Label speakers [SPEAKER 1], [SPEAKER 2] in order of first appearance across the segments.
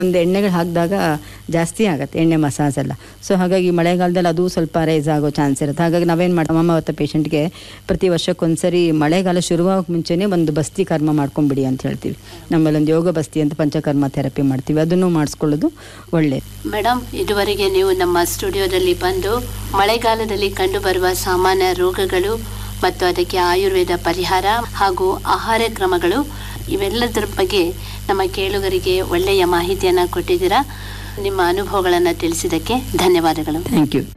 [SPEAKER 1] ಒಂದು ಎಣ್ಣೆಗಳು ಹಾಕಿದಾಗ ಜಾಸ್ತಿ ಆಗುತ್ತೆ ಎಣ್ಣೆ ಮಸಾಜ್ ಎಲ್ಲ ಸೊ ಹಾಗಾಗಿ ಮಳೆಗಾಲದಲ್ಲಿ ಅದು ಸ್ವಲ್ಪ ರೈಸ್ ಆಗೋ ಚಾನ್ಸ್ ಇರುತ್ತೆ ಹಾಗಾಗಿ ನಾವೇನು ಮಾಡಿ ಅಮ್ಮಮ್ಮವತ್ತ ಪೇಷಂಟ್ಗೆ ಪ್ರತಿ ವರ್ಷಕ್ಕೊಂದ್ಸರಿ ಮಳೆಗಾಲ ಶುರುವಾಗೋ ಮುಂಚೆನೇ ಒಂದು ಬಸ್ತಿ ಕರ್ಮ ಮಾಡ್ಕೊಂಬಿಡಿ ಅಂತ ಹೇಳ್ತೀವಿ ನಮ್ಮಲ್ಲಿ ಒಂದು ಯೋಗ ಬಸ್ತಿ ಅಂತ ಪಂಚಕರ್ಮ ಥೆರಪಿ ಮಾಡ್ತೀವಿ ಅದನ್ನು ಮಾಡಿಸ್ಕೊಳ್ಳೋದು ಒಳ್ಳೆಯದು
[SPEAKER 2] ಮೇಡಮ್ ಇದುವರೆಗೆ ನೀವು ನಮ್ಮ ಸ್ಟುಡಿಯೋದಲ್ಲಿ ಬಂದು ಮಳೆಗಾಲದಲ್ಲಿ ಕಂಡುಬರುವ ಸಾಮಾನ್ಯ ರೋಗಗಳು ಮತ್ತು ಅದಕ್ಕೆ ಆಯುರ್ವೇದ ಪರಿಹಾರ ಹಾಗೂ ಆಹಾರ ಕ್ರಮಗಳು ಇವೆಲ್ಲದರ ಬಗ್ಗೆ ನಮ್ಮ ಕೇಳುಗರಿಗೆ ಒಳ್ಳೆಯ ಮಾಹಿತಿಯನ್ನು ಕೊಟ್ಟಿದ್ದೀರಾ ನಿಮ್ಮ ಅನುಭವಗಳನ್ನು ತಿಳಿಸಿದ್ದಕ್ಕೆ ಧನ್ಯವಾದಗಳು
[SPEAKER 1] ಥ್ಯಾಂಕ್ ಯು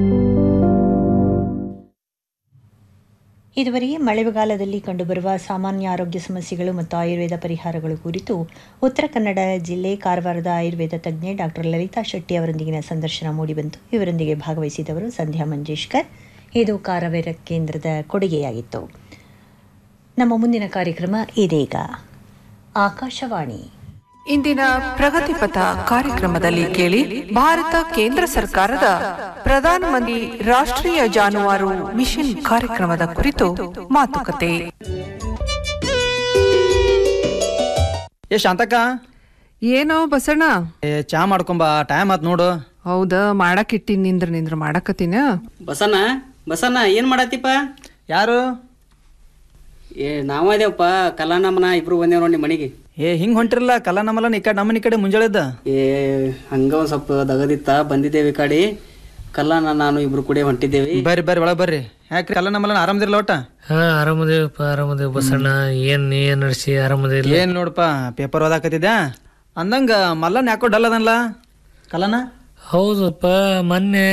[SPEAKER 3] ಇದುವರೆಗೆ ಮಳೆಗಾಲದಲ್ಲಿ ಕಂಡುಬರುವ ಸಾಮಾನ್ಯ ಆರೋಗ್ಯ ಸಮಸ್ಯೆಗಳು ಮತ್ತು ಆಯುರ್ವೇದ ಪರಿಹಾರಗಳು ಕುರಿತು ಉತ್ತರ ಕನ್ನಡ ಜಿಲ್ಲೆ ಕಾರವಾರದ ಆಯುರ್ವೇದ ತಜ್ಞೆ ಡಾಕ್ಟರ್ ಲಲಿತಾ ಶೆಟ್ಟಿ ಅವರೊಂದಿಗಿನ ಸಂದರ್ಶನ ಮೂಡಿಬಂತು ಇವರೊಂದಿಗೆ ಭಾಗವಹಿಸಿದವರು ಸಂಧ್ಯಾ ಮಂಜೇಶ್ಕರ್ ಇದು ಕಾರವಾರ ಕೇಂದ್ರದ ಕೊಡುಗೆಯಾಗಿತ್ತು ನಮ್ಮ ಮುಂದಿನ ಕಾರ್ಯಕ್ರಮ ಇದೀಗ ಆಕಾಶವಾಣಿ
[SPEAKER 4] ಇಂದಿನ ಪ್ರಗತಿಪಥ ಕಾರ್ಯಕ್ರಮದಲ್ಲಿ ಕೇಳಿ ಭಾರತ ಕೇಂದ್ರ ಸರ್ಕಾರದ ಪ್ರಧಾನಮಂತ್ರಿ ರಾಷ್ಟ್ರೀಯ ಜಾನುವಾರು ಮಿಷನ್ ಕಾರ್ಯಕ್ರಮದ ಕುರಿತು ಮಾತುಕತೆ
[SPEAKER 5] ಏ ಶಾಂತಕ್ಕ
[SPEAKER 4] ಏನೋ ಬಸಣ್ಣ
[SPEAKER 5] ಏ ಚಾ ಮಾಡ್ಕೊಂಬ ಟೈಮ್ ಆತ್ ನೋಡು
[SPEAKER 4] ಹೌದಾ ಮಾಡಕ್ ಇಟ್ಟಿನ್ ನಿಂದ್ರ ನಿಂದ್ರ ಮಾಡಕತ್ತೀನ
[SPEAKER 6] ಬಸಣ್ಣ ಬಸಣ್ಣ ಏನ್ ಮಾಡತ್ತೀಪ
[SPEAKER 5] ಯಾರು
[SPEAKER 6] ಏ ನಾವ ಅದೇವಪ್ಪ ಕಲಾನಮ್ಮನ ಇಬ್ರು ಬಂದೇವ್ ನೋಡಿ ಮನೆಗೆ
[SPEAKER 5] ಏ ಹಿಂಗ್ ಹೊಂಟಿರಲ್ಲ ಕಲ್ಲ ನಮ್ಮಲ್ಲ ಈ ಕಡೆ ನಮ್ಮನ ಈ ಕಡೆ ಮುಂಜಾಳೆದ್ದ
[SPEAKER 6] ಏ ಹಂಗ ಒಂದ್ ಸ್ವಲ್ಪ ದಗದಿತ್ತ ಬಂದಿದ್ದೇವೆ ಈ ಕಡೆ ಕಲ್ಲಾನ ನಾನು ಇಬ್ರು ಕೂಡ ಹೊಂಟಿದ್ದೇವೆ
[SPEAKER 5] ಬರ್ರಿ ಬರ್ರಿ ಒಳಗ್ ಬರ್ರಿ ಯಾಕ್ರಿ ಕಲ್ಲ ನಮ್ಮಲ್ಲ ಆರಾಮದಿರಲ್ಲ ಒಟ್ಟ
[SPEAKER 7] ಹಾ ಆರಾಮದೇವಪ್ಪ ಆರಾಮದೇವ್ ಬಸಣ್ಣ ಏನ್ ನೀ ಏನ್ ನಡ್ಸಿ ಆರಾಮದಿಲ್ಲ
[SPEAKER 5] ಏನ್ ನೋಡಪ್ಪ ಪೇಪರ್ ಓದಾಕತ್ತಿದ್ಯಾ ಅಂದಂಗ ಮಲ್ಲನ್ ಯಾಕೋ ಡಲ್ ಅದನ್ಲ ಕಲ್ಲನ
[SPEAKER 7] ಹೌದಪ್ಪ ಮೊನ್ನೆ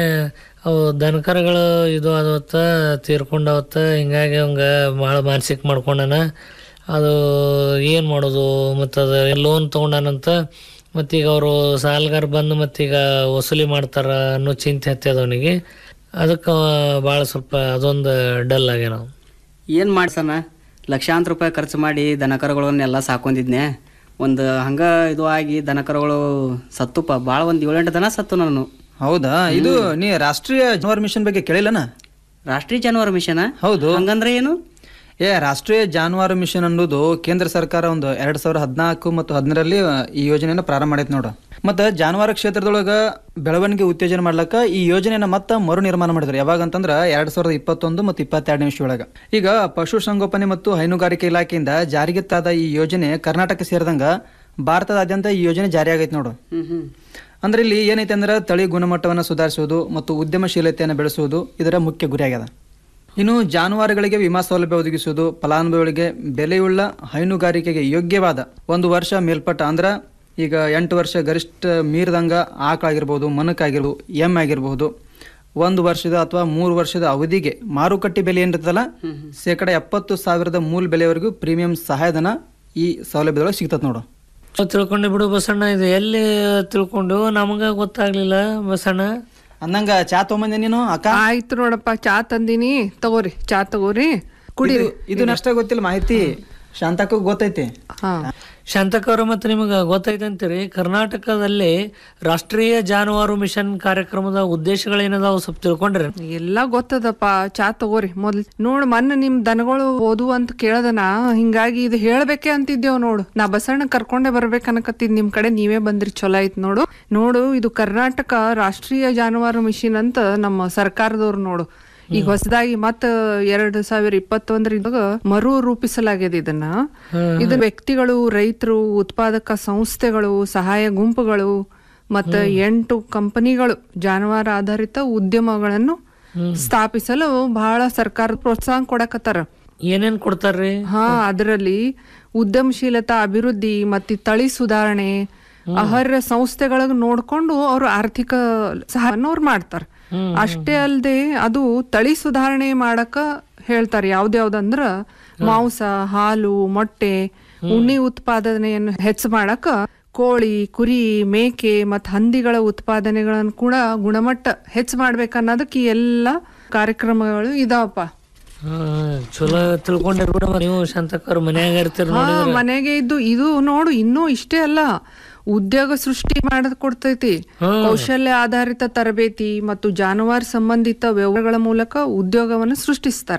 [SPEAKER 7] ಅವು ದನಕರಗಳು ಇದು ಆದವತ್ತ ತೀರ್ಕೊಂಡವತ್ತ ಹಿಂಗಾಗಿ ಅವಂಗ ಭಾಳ ಮಾನಸಿಕ ಮಾಡ್ಕೊಂಡನ ಅದು ಏನು ಮಾಡೋದು ಮತ್ತು ಅದು ಲೋನ್ ತೊಗೊಂಡಾನಂತ ಮತ್ತೀಗ ಅವರು ಸಾಲಗಾರ ಬಂದು ಮತ್ತೀಗ ವಸೂಲಿ ಮಾಡ್ತಾರ ಅನ್ನೋ ಚಿಂತೆ ಹತ್ತದ ಅವನಿಗೆ ಅದಕ್ಕೆ ಭಾಳ ಸ್ವಲ್ಪ ಅದೊಂದು ಡಲ್ ಆಗ್ಯಾನ ಅವ.
[SPEAKER 6] ಏನ್ ಮಾಡ್ಸಣ ಲಕ್ಷಾಂತರ ರೂಪಾಯಿ ಖರ್ಚು ಮಾಡಿ ದನಕರುಗಳನ್ನೆಲ್ಲ ಸಾಕೊಂಡಿದ್ನೆ ಒಂದು ಹಂಗ ಇದು ಆಗಿ ದನಕರುಗಳು ಸತ್ತುಪ್ಪ ಭಾಳ ಒಂದ್ ಏಳೆಂಟು ದನ ಸತ್ತು ನಾನು
[SPEAKER 5] ಹೌದಾ ಇದು ನೀ ರಾಷ್ಟ್ರೀಯ ಜಾನುವಾರು ಮಿಷನ್ ಬಗ್ಗೆ ಕೇಳಿಲ್ಲನ
[SPEAKER 6] ರಾಷ್ಟ್ರೀಯ ಜಾನುವಾರು ಮಿಷನ್
[SPEAKER 5] ಹೌದು
[SPEAKER 6] ಹಂಗಂದ್ರೆ ಏನು
[SPEAKER 5] ಏ ರಾಷ್ಟ್ರೀಯ ಜಾನುವಾರು ಮಿಷನ್ ಅನ್ನೋದು ಕೇಂದ್ರ ಸರ್ಕಾರ ಒಂದು ಎರಡ್ ಸಾವಿರದ ಹದಿನಾಲ್ಕು ಮತ್ತು ಹದಿನರಲ್ಲಿ ಈ ಯೋಜನೆಯನ್ನು ಪ್ರಾರಂಭ ಮಾಡೈತೆ ನೋಡು ಮತ್ತು ಜಾನುವಾರು ಕ್ಷೇತ್ರದೊಳಗ ಬೆಳವಣಿಗೆ ಉತ್ತೇಜನ ಮಾಡ್ಲಕ್ಕ ಈ ಯೋಜನೆಯನ್ನ ಮತ್ತೆ ಮರು ನಿರ್ಮಾಣ ಮಾಡಿದ್ರು ಯಾವಾಗ ಅಂತಂದ್ರ ಎರಡ್ ಸಾವಿರದ ಇಪ್ಪತ್ತೊಂದು ಮತ್ತು ಇಪ್ಪತ್ತೆರಡನೇ ಒಳಗ ಈಗ ಪಶುಸಂಗೋಪನೆ ಮತ್ತು ಹೈನುಗಾರಿಕೆ ಇಲಾಖೆಯಿಂದ ಜಾರಿಗೆ ತಾದ ಈ ಯೋಜನೆ ಕರ್ನಾಟಕ ಸೇರಿದಂಗ ಭಾರತದಾದ್ಯಂತ ಈ ಯೋಜನೆ ಜಾರಿಯಾಗೈತೆ ನೋಡು
[SPEAKER 6] ಹ್ಮ್ ಹ್ಮ್
[SPEAKER 5] ಅಂದ್ರೆ ಇಲ್ಲಿ ಏನೈತೆ ಅಂದ್ರೆ ತಳಿ ಗುಣಮಟ್ಟವನ್ನು ಸುಧಾರಿಸುವುದು ಮತ್ತು ಉದ್ಯಮಶೀಲತೆಯನ್ನು ಬೆಳೆಸುವುದು ಇದರ ಮುಖ್ಯ ಗುರಿಯಾಗಿದೆ ಇನ್ನು ಜಾನುವಾರುಗಳಿಗೆ ವಿಮಾ ಸೌಲಭ್ಯ ಒದಗಿಸುವುದು ಫಲಾನುಭವಿಗಳಿಗೆ ಬೆಲೆಯುಳ್ಳ ಹೈನುಗಾರಿಕೆಗೆ ಯೋಗ್ಯವಾದ ಒಂದು ವರ್ಷ ಮೇಲ್ಪಟ್ಟ ಅಂದ್ರ ಈಗ ಎಂಟು ವರ್ಷ ಗರಿಷ್ಠ ಮೀರಿದಂಗ ಆಕಳಾಗಿರ್ಬೋದು ಮನಕ್ಕಾಗಿರ್ಬೋದು ಎಮ್ಮೆ ಆಗಿರ್ಬೋದು ಒಂದು ವರ್ಷದ ಅಥವಾ ಮೂರು ವರ್ಷದ ಅವಧಿಗೆ ಮಾರುಕಟ್ಟೆ ಬೆಲೆ ಏನಿರ್ತದಲ್ಲ ಶೇಕಡ ಎಪ್ಪತ್ತು ಸಾವಿರದ ಮೂಲ ಬೆಲೆವರೆಗೂ ಪ್ರೀಮಿಯಂ ಸಹಾಯಧನ ಈ ಸೌಲಭ್ಯದೊಳಗೆ ಸಿಗ್ತದೆ ನೋಡು
[SPEAKER 7] ನಾವ್ ತಿಳ್ಕೊಂಡೆ ಬಿಡು ಬಸಣ್ಣ ಇದು ಎಲ್ಲಿ ತಿಳ್ಕೊಂಡು ನಮಗ ಗೊತ್ತಾಗ್ಲಿಲ್ಲ ಬಸಣ್ಣ
[SPEAKER 5] ಅಂದಂಗ ಚಾ ತೊಗೊಂಬಂದೆ ನೀನು ಅಕ್ಕ
[SPEAKER 4] ಆಯ್ತು ನೋಡಪ್ಪ ಚಾ ತಂದಿನಿ ತಗೋರಿ ಚಾ ತಗೋರಿ ಕುಡೀರಿ
[SPEAKER 5] ಇದು- ಇದು ಅಷ್ಟೇ ಗೊತ್ತಿಲ್ಲ ಮಾಹಿತಿ ಶಾಂತಕ್ಕೂ ಗೊತ್ತೈತಿ
[SPEAKER 4] ಹಾ
[SPEAKER 7] ಶಾಂತಕ ಅವ್ರ ಮತ್ತೆ ನಿಮಗೆ ಗೊತ್ತೈತೆ ಅಂತೀರಿ ಕರ್ನಾಟಕದಲ್ಲಿ ರಾಷ್ಟ್ರೀಯ ಜಾನುವಾರು ಮಿಷನ್ ಕಾರ್ಯಕ್ರಮದ ಉದ್ದೇಶಗಳೇನದಾವ ಸ್ವಲ್ಪ ತಿಳ್ಕೊಂಡ್ರೆ
[SPEAKER 4] ಎಲ್ಲ ಗೊತ್ತದಪ್ಪ ಚಾ ತಗೋರಿ ಮೊದ್ಲು ನೋಡ್ ಮೊನ್ನೆ ನಿಮ್ ದನಗಳು ಓದು ಅಂತ ಕೇಳದನ ಹಿಂಗಾಗಿ ಇದು ಹೇಳ್ಬೇಕೆ ಅಂತಿದ್ದೇವ್ ನೋಡು ನಾ ಬಸಣ್ಣ ಕರ್ಕೊಂಡೆ ಬರ್ಬೇಕು ಅನ್ಕತ್ತಿದ್ ನಿಮ್ ಕಡೆ ನೀವೇ ಬಂದ್ರಿ ಚಲೋ ಆಯ್ತು ನೋಡು ನೋಡು ಇದು ಕರ್ನಾಟಕ ರಾಷ್ಟ್ರೀಯ ಜಾನುವಾರು ಮಿಷನ್ ಅಂತ ನಮ್ಮ ಸರ್ಕಾರದವ್ರು ನೋಡು ಈಗ ಹೊಸದಾಗಿ ಮತ್ತ ಎರಡ್ ಸಾವಿರ ಇಪ್ಪತ್ತೊಂದರಿಂದ ಮರು ರೂಪಿಸಲಾಗಿದೆ ಇದನ್ನ ಇದು ವ್ಯಕ್ತಿಗಳು ರೈತರು ಉತ್ಪಾದಕ ಸಂಸ್ಥೆಗಳು ಸಹಾಯ ಗುಂಪುಗಳು ಮತ್ತ ಎಂಟು ಕಂಪನಿಗಳು ಜಾನುವಾರು ಆಧಾರಿತ ಉದ್ಯಮಗಳನ್ನು ಸ್ಥಾಪಿಸಲು ಬಹಳ ಸರ್ಕಾರ ಪ್ರೋತ್ಸಾಹ ಕೊಡಕತ್ತಾರ
[SPEAKER 7] ಏನೇನ್ ಕೊಡ್ತಾರ್ರಿ
[SPEAKER 4] ಹಾ ಅದರಲ್ಲಿ ಉದ್ಯಮಶೀಲತಾ ಅಭಿವೃದ್ಧಿ ಮತ್ತೆ ತಳಿ ಸುಧಾರಣೆ ಆಹಾರ ಸಂಸ್ಥೆಗಳಿಗೆ ನೋಡ್ಕೊಂಡು ಅವರು ಆರ್ಥಿಕ ಸಹಾಯವನ್ನು ಅವ್ರು ಮಾಡ್ತಾರ ಅಷ್ಟೇ ಅಲ್ಲದೆ ಅದು ತಳಿ ಸುಧಾರಣೆ ಮಾಡಕ ಹೇಳ್ತಾರೆ ಯಾವ್ದ್ಯಾವ್ದಂದ್ರ ಮಾಂಸ ಹಾಲು ಮೊಟ್ಟೆ ಉಣ್ಣಿ ಉತ್ಪಾದನೆಯನ್ನು ಹೆಚ್ಚು ಮಾಡಕ ಕೋಳಿ ಕುರಿ ಮೇಕೆ ಮತ್ ಹಂದಿಗಳ ಉತ್ಪಾದನೆಗಳನ್ನು ಕೂಡ ಗುಣಮಟ್ಟ ಹೆಚ್ಚು ಮಾಡ್ಬೇಕನ್ನೋದಕ್ಕೆ ಈ ಎಲ್ಲ ಕಾರ್ಯಕ್ರಮಗಳು ಇದಾವಪ್ಪ
[SPEAKER 7] ಹಾ ಚಲೋ ತಿಳ್ಕೊಂಡಿರ್ ಬಿಡ ನೀವು ಶಾಂತಕ ಅವ್ರ ಮನ್ಯಾಗ ಇರ್ತೀರ
[SPEAKER 4] ಹಾ ಮನೆಗೆ ಇದ್ದು ಇದು ನೋಡು ಇನ್ನೂ ಇಷ್ಟೇ ಅಲ್ಲ ಉದ್ಯೋಗ ಸೃಷ್ಟಿ ಮಾಡದ್ ಕೊಡ್ತೈತಿ ಕೌಶಲ್ಯ ಆಧಾರಿತ ತರಬೇತಿ ಮತ್ತು ಜಾನುವಾರು ಸಂಬಂಧಿತ ವ್ಯವಹಾರಗಳ ಮೂಲಕ ಉದ್ಯೋಗವನ್ನು ಸೃಷ್ಟಿಸ್ತಾರ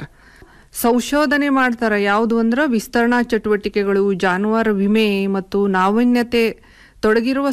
[SPEAKER 4] ಸಂಶೋಧನೆ ಮಾಡ್ತಾರ ಯಾವುದು ಅಂದ್ರ ವಿಸ್ತರಣಾ ಚಟುವಟಿಕೆಗಳು ಜಾನುವಾರು ವಿಮೆ ಮತ್ತು ನಾವೀನ್ಯತೆ ತೊಡಗಿರುವ